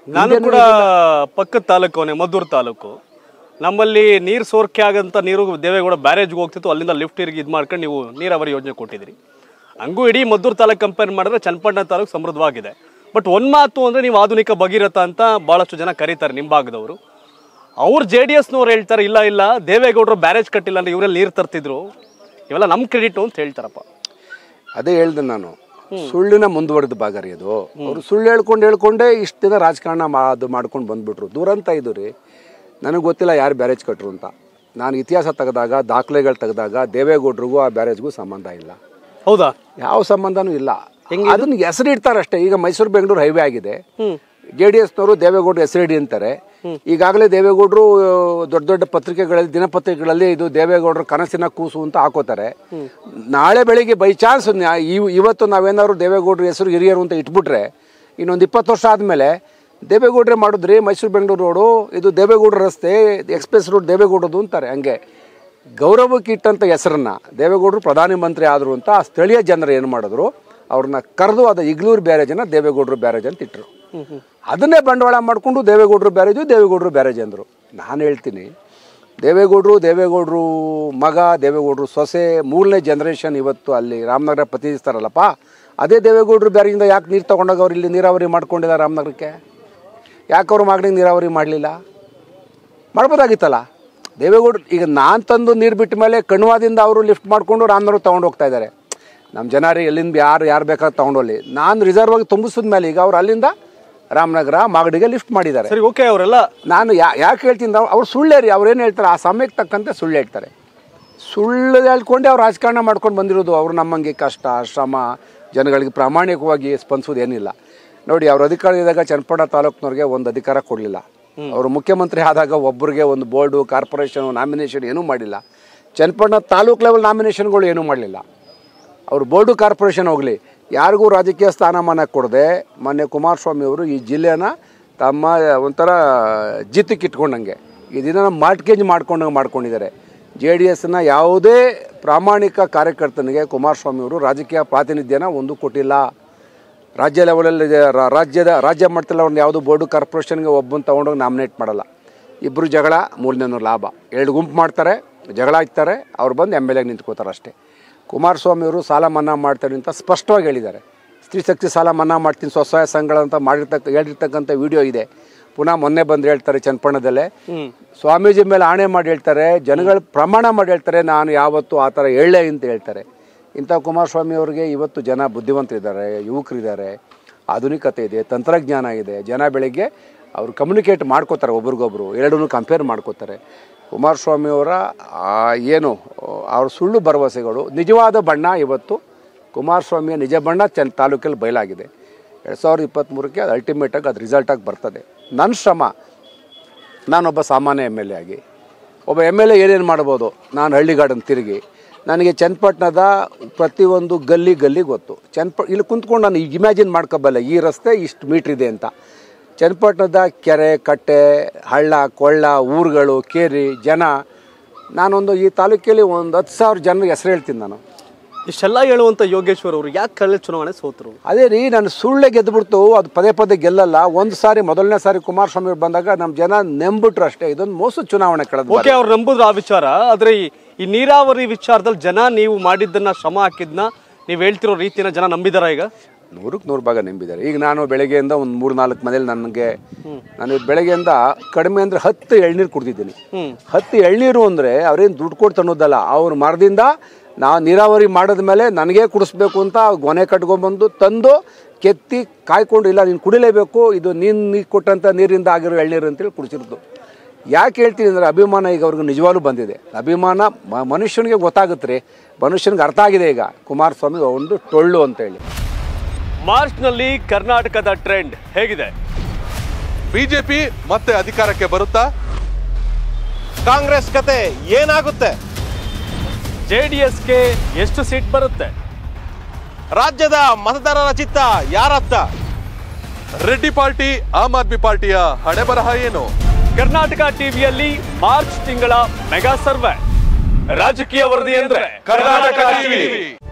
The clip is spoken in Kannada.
ನಾನು ಕೂಡ ಪಕ್ಕದ ತಾಲೂಕು ಅವನೇ ಮದ್ದೂರು ತಾಲೂಕು ನಮ್ಮಲ್ಲಿ ನೀರು ಸೋರಿಕೆ ಆಗಂತ ನೀರು ದೇವೇಗೌಡ ಬ್ಯಾರೇಜ್ಗೆ ಹೋಗ್ತಿತ್ತು ಅಲ್ಲಿಂದ ಲಿಫ್ಟ್ ಇರ್ಗಿ ಇದು ಮಾಡ್ಕೊಂಡು ನೀವು ನೀರಾವರಿ ಯೋಜನೆ ಕೊಟ್ಟಿದ್ದೀರಿ ಹಂಗೂ ಇಡೀ ಮದ್ದೂರು ತಾಲೂಕು ಕಂಪೇರ್ ಮಾಡಿದ್ರೆ ಚನ್ನಪಟ್ಟಣ ತಾಲೂಕು ಸಮೃದ್ಧವಾಗಿದೆ ಬಟ್ ಒಂದು ಮಾತು ಅಂದರೆ ನೀವು ಆಧುನಿಕ ಭಗೀರಥ ಅಂತ ಭಾಳಷ್ಟು ಜನ ಕರೀತಾರೆ ನಿಮ್ಮ ಭಾಗದವರು ಅವ್ರು ಜೆ ಡಿ ಎಸ್ನವ್ರು ಹೇಳ್ತಾರೆ ಇಲ್ಲ ಇಲ್ಲ ದೇವೇಗೌಡರು ಬ್ಯಾರೇಜ್ ಕಟ್ಟಿಲ್ಲ ಅಂದ್ರೆ ಇವರಲ್ಲಿ ನೀರು ತರ್ತಿದ್ರು ಇವೆಲ್ಲ ನಮ್ಮ ಕ್ರೆಡಿಟು ಅಂತ ಹೇಳ್ತಾರಪ್ಪ ಅದೇ ಹೇಳ್ದೆ ನಾನು ಸುಳ್ಳಿನ ಮುಂದುವರೆದ ಭಾಗ ರೀ ಅದು ಅವರು ಸುಳ್ಳು ಹೇಳ್ಕೊಂಡು ಹೇಳ್ಕೊಂಡೇ ಇಷ್ಟು ದಿನ ರಾಜಕಾರಣ ಮಾ ಅದು ಮಾಡ್ಕೊಂಡು ಬಂದ್ಬಿಟ್ರು ದುರಂತ ಇದು ರೀ ನನಗೆ ಗೊತ್ತಿಲ್ಲ ಯಾರು ಬ್ಯಾರೇಜ್ ಕಟ್ಟರು ಅಂತ ನಾನು ಇತಿಹಾಸ ತೆಗೆದಾಗ ದಾಖಲೆಗಳು ತೆಗೆದಾಗ ದೇವೇಗೌಡರಿಗೂ ಆ ಬ್ಯಾರೇಜ್ಗೂ ಸಂಬಂಧ ಇಲ್ಲ ಹೌದಾ ಯಾವ ಸಂಬಂಧನೂ ಇಲ್ಲ ಅದನ್ನ ಹೆಸರು ಇಡ್ತಾರಷ್ಟೇ ಈಗ ಮೈಸೂರು ಬೆಂಗಳೂರು ಹೈವೇ ಆಗಿದೆ ಜೆ ಡಿ ಎಸ್ನವರು ದೇವೇಗೌಡರು ಹೆಸರಿಡಿ ಅಂತಾರೆ ಈಗಾಗಲೇ ದೇವೇಗೌಡರು ದೊಡ್ಡ ದೊಡ್ಡ ಪತ್ರಿಕೆಗಳಲ್ಲಿ ದಿನಪತ್ರಿಕೆಗಳಲ್ಲಿ ಇದು ದೇವೇಗೌಡರ ಕನಸಿನ ಕೂಸು ಅಂತ ಹಾಕೋತಾರೆ ನಾಳೆ ಬೆಳಿಗ್ಗೆ ಬೈ ಚಾನ್ಸ್ ಇವತ್ತು ನಾವೇನಾದ್ರು ದೇವೇಗೌಡರ ಹೆಸರು ಹಿರಿಯರು ಅಂತ ಇಟ್ಬಿಟ್ರೆ ಇನ್ನೊಂದು ಇಪ್ಪತ್ತು ವರ್ಷ ಆದಮೇಲೆ ದೇವೇಗೌಡರೇ ಮಾಡಿದ್ರಿ ಮೈಸೂರು ಬೆಂಗಳೂರು ರೋಡು ಇದು ದೇವೇಗೌಡರ ರಸ್ತೆ ಎಕ್ಸ್ಪ್ರೆಸ್ ರೋಡ್ ದೇವೇಗೌಡದು ಅಂತಾರೆ ಹಂಗೆ ಗೌರವಕ್ಕೆ ಇಟ್ಟಂಥ ಹೆಸರನ್ನ ದೇವೇಗೌಡರು ಪ್ರಧಾನಿ ಮಂತ್ರಿ ಆದರು ಅಂತ ಆ ಸ್ಥಳೀಯ ಜನರು ಏನು ಮಾಡಿದ್ರು ಅವ್ರನ್ನ ಕರೆದು ಅದು ಇಗ್ಲೂರು ಬ್ಯಾರೇಜನ್ನ ದೇವೇಗೌಡರು ಬ್ಯಾರೇಜ್ ಅಂತ ಇಟ್ಟರು ಅದನ್ನೇ ಬಂಡವಾಳ ಮಾಡಿಕೊಂಡು ದೇವೇಗೌಡರು ಬ್ಯಾರೇಜು ದೇವೇಗೌಡರು ಬ್ಯಾರೇಜ್ ಅಂದರು ನಾನು ಹೇಳ್ತೀನಿ ದೇವೇಗೌಡರು ದೇವೇಗೌಡರು ಮಗ ದೇವೇಗೌಡರು ಸೊಸೆ ಮೂರನೇ ಜನ್ರೇಷನ್ ಇವತ್ತು ಅಲ್ಲಿ ರಾಮನಗರ ಪ್ರತಿನಿಧಿಸ್ತಾರಲ್ಲಪ್ಪ ಅದೇ ದೇವೇಗೌಡರು ಬ್ಯಾರೇಜಿಂದ ಯಾಕೆ ನೀರು ತೊಗೊಂಡಾಗ ಅವ್ರು ಇಲ್ಲಿ ನೀರಾವರಿ ಮಾಡ್ಕೊಂಡಿಲ್ಲ ರಾಮನಗರಕ್ಕೆ ಯಾಕೆ ಅವ್ರ ಮಗನಿಗೆ ನೀರಾವರಿ ಮಾಡಲಿಲ್ಲ ಮಾಡ್ಬೋದಾಗಿತ್ತಲ್ಲ ದೇವೇಗೌಡರು ಈಗ ನಾನು ತಂದು ನೀರು ಬಿಟ್ಟ ಮೇಲೆ ಕಣ್ವಾದಿಂದ ಅವರು ಲಿಫ್ಟ್ ಮಾಡಿಕೊಂಡು ರಾಮನಗರ ತೊಗೊಂಡು ಹೋಗ್ತಾ ಇದ್ದಾರೆ ನಮ್ಮ ಜನ ರೀ ಎಲ್ಲಿಂದ ಯಾರು ಯಾರು ಬೇಕಾದ್ರೆ ತೊಗೊಂಡೋಗ್ಲಿ ನಾನು ರಿಸರ್ವ್ ಆಗಿ ತುಂಬಿಸಿದ ಮೇಲೆ ಈಗ ಅವ್ರು ಅಲ್ಲಿಂದ ರಾಮನಗರ ಮಾಗಡಿಗೆ ಲಿಫ್ಟ್ ಮಾಡಿದ್ದಾರೆ ಸರಿ ಓಕೆ ಅವರೆಲ್ಲ ನಾನು ಯಾ ಯಾಕೆ ಹೇಳ್ತೀನಿ ನಾವು ಅವ್ರು ಸುಳ್ಳೇ ರೀ ಅವ್ರು ಏನು ಹೇಳ್ತಾರೆ ಆ ಸಮಯಕ್ಕೆ ತಕ್ಕಂತೆ ಸುಳ್ಳು ಹೇಳ್ತಾರೆ ಸುಳ್ಳು ಹೇಳ್ಕೊಂಡೆ ಅವ್ರು ರಾಜಕಾರಣ ಮಾಡ್ಕೊಂಡು ಬಂದಿರೋದು ಅವ್ರು ನಮ್ಮಂಗೆ ಕಷ್ಟ ಶ್ರಮ ಜನಗಳಿಗೆ ಪ್ರಾಮಾಣಿಕವಾಗಿ ಸ್ಪಂದಿಸೋದು ಏನಿಲ್ಲ ನೋಡಿ ಅವ್ರ ಅಧಿಕಾರ ಇದ್ದಾಗ ಚನ್ನಪಟ್ಟಣ ತಾಲೂಕಿನವ್ರಿಗೆ ಒಂದು ಅಧಿಕಾರ ಕೊಡಲಿಲ್ಲ ಅವರು ಮುಖ್ಯಮಂತ್ರಿ ಆದಾಗ ಒಬ್ಬರಿಗೆ ಒಂದು ಬೋರ್ಡು ಕಾರ್ಪೊರೇಷನು ನಾಮಿನೇಷನ್ ಏನೂ ಮಾಡಿಲ್ಲ ಚನ್ನಪಟ್ಟಣ ತಾಲೂಕು ಲೆವೆಲ್ ನಾಮಿನೇಷನ್ಗಳು ಏನೂ ಮಾಡಲಿಲ್ಲ ಅವರು ಬೋರ್ಡು ಕಾರ್ಪೊರೇಷನ್ ಹೋಗಲಿ ಯಾರಿಗೂ ರಾಜಕೀಯ ಸ್ಥಾನಮಾನ ಕೊಡದೆ ಮೊನ್ನೆ ಕುಮಾರಸ್ವಾಮಿ ಅವರು ಈ ಜಿಲ್ಲೆನ ತಮ್ಮ ಒಂಥರ ಜಿತ್ತಕ್ಕೆ ಇಟ್ಕೊಂಡಂಗೆ ಇದನ್ನ ಮಾರ್ಟ್ಗೇಜ್ ಮಾಡ್ಕೊಂಡಂಗೆ ಮಾಡ್ಕೊಂಡಿದ್ದಾರೆ ಜೆ ಡಿ ಎಸ್ನ ಯಾವುದೇ ಪ್ರಾಮಾಣಿಕ ಕಾರ್ಯಕರ್ತನಿಗೆ ಕುಮಾರಸ್ವಾಮಿ ಅವರು ರಾಜಕೀಯ ಪ್ರಾತಿನಿಧ್ಯನ ಒಂದು ಕೊಟ್ಟಿಲ್ಲ ರಾಜ್ಯ ಲೆವೆಲಲ್ಲಿ ರಾ- ರಾಜ್ಯದ ರಾಜ್ಯ ಮಟ್ಟದಲ್ಲಿ ಅವ್ರನ್ನ ಯಾವುದೋ ಬೋರ್ಡು ಕಾರ್ಪೊರೇಷನ್ಗೆ ಒಬ್ಬನ ತೊಗೊಂಡೋಗಿ ನಾಮಿನೇಟ್ ಮಾಡಲ್ಲ ಇಬ್ಬರು ಜಗಳ ಮೂರನೇನೂ ಲಾಭ ಎರಡು ಗುಂಪು ಮಾಡ್ತಾರೆ ಜಗಳ ಆಗ್ತಾರೆ ಅವ್ರು ಬಂದು ಎಮ್ ಎಲ್ ಎಗೆ ನಿಂತ್ಕೋತಾರೆ ಅಷ್ಟೇ ಕುಮಾರಸ್ವಾಮಿ ಅವರು ಸಾಲ ಮನ್ನಾ ಮಾಡ್ತಾರೆ ಅಂತ ಸ್ಪಷ್ಟವಾಗಿ ಹೇಳಿದ್ದಾರೆ ಸ್ತ್ರೀ ಶಕ್ತಿ ಸಾಲ ಮನ್ನಾ ಮಾಡ್ತೀನಿ ಸ್ವಸಹಾಯ ಸಂಘಗಳಂತ ಮಾಡಿರ್ತಕ್ಕ ಹೇಳಿರ್ತಕ್ಕಂಥ ವಿಡಿಯೋ ಇದೆ ಪುನಃ ಮೊನ್ನೆ ಬಂದು ಹೇಳ್ತಾರೆ ಚನ್ನಪಣ್ಣದಲ್ಲೇ ಸ್ವಾಮೀಜಿ ಮೇಲೆ ಆಣೆ ಮಾಡಿ ಹೇಳ್ತಾರೆ ಜನಗಳ ಪ್ರಮಾಣ ಮಾಡಿ ಹೇಳ್ತಾರೆ ನಾನು ಯಾವತ್ತೂ ಆ ಥರ ಹೇಳೇ ಅಂತ ಹೇಳ್ತಾರೆ ಇಂಥ ಕುಮಾರಸ್ವಾಮಿ ಅವರಿಗೆ ಇವತ್ತು ಜನ ಬುದ್ಧಿವಂತರಿದ್ದಾರೆ ಯುವಕರಿದ್ದಾರೆ ಆಧುನಿಕತೆ ಇದೆ ತಂತ್ರಜ್ಞಾನ ಇದೆ ಜನ ಬೆಳಿಗ್ಗೆ ಅವರು ಕಮ್ಯುನಿಕೇಟ್ ಮಾಡ್ಕೋತಾರೆ ಒಬ್ರಿಗೊಬ್ರು ಎರಡನ್ನೂ ಕಂಪೇರ್ ಮಾಡ್ಕೋತಾರೆ ಕುಮಾರಸ್ವಾಮಿ ಅವರ ಆ ಏನು ಅವ್ರ ಸುಳ್ಳು ಭರವಸೆಗಳು ನಿಜವಾದ ಬಣ್ಣ ಇವತ್ತು ಕುಮಾರಸ್ವಾಮಿಯ ನಿಜ ಬಣ್ಣ ಚೆನ್ನ ತಾಲೂಕಲ್ಲಿ ಬಯಲಾಗಿದೆ ಎರಡು ಸಾವಿರದ ಇಪ್ಪತ್ತ್ಮೂರಕ್ಕೆ ಅದು ಅಲ್ಟಿಮೇಟಾಗಿ ಅದು ರಿಸಲ್ಟಾಗಿ ಬರ್ತದೆ ನನ್ನ ಶ್ರಮ ನಾನೊಬ್ಬ ಸಾಮಾನ್ಯ ಎಮ್ ಎಲ್ ಎ ಆಗಿ ಒಬ್ಬ ಎಮ್ ಎಲ್ ಎ ಏನೇನು ಮಾಡ್ಬೋದು ನಾನು ಹಳ್ಳಿಗಾಡನ್ನು ತಿರುಗಿ ನನಗೆ ಚನ್ನಪಟ್ಟಣದ ಪ್ರತಿಯೊಂದು ಗಲ್ಲಿ ಗಲ್ಲಿ ಗೊತ್ತು ಚನ್ನಪ ಇಲ್ಲಿ ಕುಂತ್ಕೊಂಡು ನಾನು ಈಗ ಇಮ್ಯಾಜಿನ್ ಮಾಡ್ಕೋಬಲ್ಲ ಈ ರಸ್ತೆ ಇಷ್ಟು ಮೀಟ್ರ್ ಇದೆ ಅಂತ ಚನ್ನಪಟ್ಟಣದ ಕೆರೆ ಕಟ್ಟೆ ಹಳ್ಳ ಕೊಳ್ಳ ಊರುಗಳು ಕೇರಿ ಜನ ನಾನೊಂದು ಈ ತಾಲೂಕಲ್ಲಿ ಒಂದು ಹತ್ತು ಸಾವಿರ ಜನರಿಗೆ ಹೆಸರು ಹೇಳ್ತೀನಿ ನಾನು ಇಷ್ಟೆಲ್ಲ ಹೇಳುವಂತ ಯೋಗೇಶ್ವರ್ ಅವರು ಯಾಕೆ ಕಳೆದ ಚುನಾವಣೆ ಸೋತರು ಅದೇ ರೀ ನಾನು ಸುಳ್ಳೆ ಗೆದ್ದುಬಿಡ್ತು ಅದು ಪದೇ ಪದೇ ಗೆಲ್ಲಲ್ಲ ಒಂದು ಸಾರಿ ಮೊದಲನೇ ಸಾರಿ ಕುಮಾರಸ್ವಾಮಿ ಅವ್ರು ಬಂದಾಗ ನಮ್ಮ ಜನ ನೆಂಬಿಟ್ರು ಅಷ್ಟೇ ಇದೊಂದು ಮೋಸ ಚುನಾವಣೆ ಕಳೆದ ಓಕೆ ಅವ್ರು ನಂಬುದ್ರು ಆ ವಿಚಾರ ಆದ್ರೆ ಈ- ಈ ನೀರಾವರಿ ವಿಚಾರದಲ್ಲಿ ಜನ ನೀವು ಮಾಡಿದ್ದನ್ನ ಶ್ರಮ ಹಾಕಿದ್ನ ನೀವು ಹೇಳ್ತಿರೋ ರೀತಿನ ಜನ ನಂಬಿದಾರ ಈಗ ನೂರಕ್ಕೆ ನೂರು ಭಾಗ ನಂಬಿದ್ದಾರೆ ಈಗ ನಾನು ಬೆಳಗ್ಗೆಯಿಂದ ಒಂದು ಮೂರು ನಾಲ್ಕು ಮನೇಲಿ ನನಗೆ ನಾನು ಇವತ್ತು ಬೆಳಗ್ಗೆಯಿಂದ ಕಡಿಮೆ ಅಂದರೆ ಹತ್ತು ಎಳ್ನೀರು ಕುಡ್ದಿದ್ದೀನಿ ಹತ್ತು ಎಳ್ನೀರು ಅಂದರೆ ಅವ್ರೇನು ದುಡ್ಡು ಕೊಟ್ಟು ತನ್ನೋದಲ್ಲ ಅವ್ರ ಮರದಿಂದ ನಾವು ನೀರಾವರಿ ಮಾಡಿದ ಮೇಲೆ ನನಗೆ ಕುಡಿಸ್ಬೇಕು ಅಂತ ಗೊನೆ ಕಟ್ಕೊಂಡ್ಬಂದು ತಂದು ಕೆತ್ತಿ ಕಾಯ್ಕೊಂಡು ಇಲ್ಲ ನೀನು ಕುಡಿಲೇಬೇಕು ಇದು ನೀನು ನೀ ಕೊಟ್ಟಂಥ ನೀರಿಂದ ಆಗಿರೋ ಎಳ್ನೀರು ಅಂತೇಳಿ ಕುಡಿಸಿರೋದು ಯಾಕೆ ಹೇಳ್ತೀನಿ ಅಂದರೆ ಅಭಿಮಾನ ಈಗ ಅವ್ರಿಗೆ ನಿಜವಾಗ್ಲೂ ಬಂದಿದೆ ಅಭಿಮಾನ ಮ- ಮನುಷ್ಯನಿಗೆ ಗೊತ್ತಾಗುತ್ತೆ ರೀ ಮನುಷ್ಯನಿಗೆ ಅರ್ಥ ಆಗಿದೆ ಈಗ ಕುಮಾರಸ್ವಾಮಿ ಒಂದು ಟೊಳ್ಳು ಅಂತೇಳಿ ಮಾರ್ಚ್ ನಲ್ಲಿ ಕರ್ನಾಟಕದ ಟ್ರೆಂಡ್ ಹೇಗಿದೆ ಬಿಜೆಪಿ ಮತ್ತೆ ಅಧಿಕಾರಕ್ಕೆ ಬರುತ್ತಾ ಕಾಂಗ್ರೆಸ್ ಕತೆ ಏನಾಗುತ್ತೆ ಜೆ ಡಿ ಎಸ್ಗೆ ಎಷ್ಟು ಸೀಟ್ ಬರುತ್ತೆ ರಾಜ್ಯದ ಮತದಾರರ ಚಿತ್ತ ಯಾರತ್ತ ರೆಡ್ಡಿ ಪಾರ್ಟಿ ಆಮ್ ಆದ್ಮಿ ಪಾರ್ಟಿಯ ಹಣೆ ಬರಹ ಏನು ಕರ್ನಾಟಕ ಟಿವಿಯಲ್ಲಿ ಮಾರ್ಚ್ ತಿಂಗಳ ಮೆಗಾ ಸರ್ವೆ ರಾಜಕೀಯ ವರದಿ ಅಂದ್ರೆ ಕರ್ನಾಟಕ ಟಿವಿ